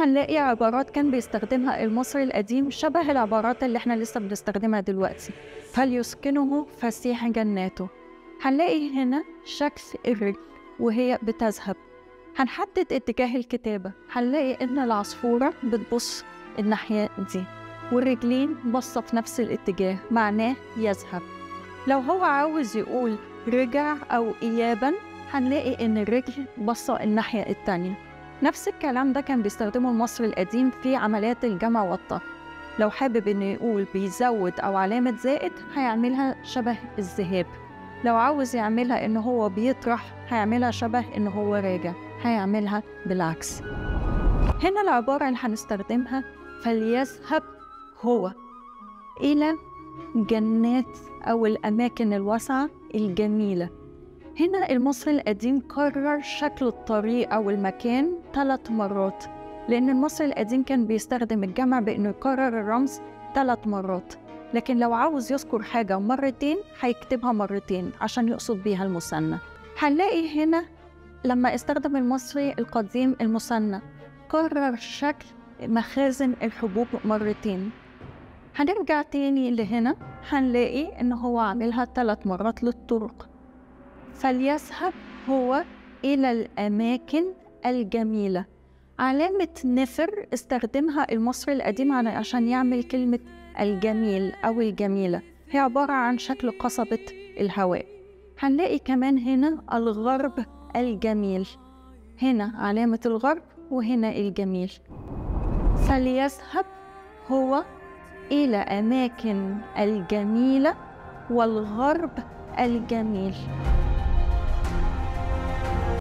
هنلاقي عبارات كان بيستخدمها المصري القديم شبه العبارات اللي احنا لسه بنستخدمها دلوقتي فليسكنه فسيح جناته هنلاقي هنا شكل الرجل وهي بتذهب هنحدد اتجاه الكتابة هنلاقي إن العصفورة بتبص الناحية دي والرجلين باصة في نفس الاتجاه معناه يذهب لو هو عاوز يقول رجع أو إيابا هنلاقي إن الرجل باصة الناحية التانية نفس الكلام ده كان بيستخدمه المصري القديم في عمليات الجمع والطرح لو حابب إنه يقول بيزود أو علامة زائد هيعملها شبه الذهاب لو عاوز يعملها إن هو بيطرح هيعملها شبه إن هو راجع هيعملها بالعكس هنا العبارة اللي هنستخدمها فليذهب هو إلى جنات أو الأماكن الواسعة الجميلة هنا المصري القديم كرر شكل الطريق أو المكان ثلاث مرات لأن المصري القديم كان بيستخدم الجمع بإنه يكرر الرمز ثلاث مرات لكن لو عاوز يذكر حاجة مرتين هيكتبها مرتين عشان يقصد بيها المثنى هنلاقي هنا لما استخدم المصري القديم المثنى كرر شكل مخازن الحبوب مرتين هنرجع تاني لهنا هنلاقي إن هو عاملها ثلاث مرات للطرق فليذهب هو إلى الأماكن الجميلة علامة نفر استخدمها المصري القديم عشان يعمل كلمة الجميل أو الجميلة هي عبارة عن شكل قصبة الهواء هنلاقي كمان هنا الغرب الجميل هنا علامة الغرب وهنا الجميل فليذهب هو إلى أماكن الجميلة والغرب الجميل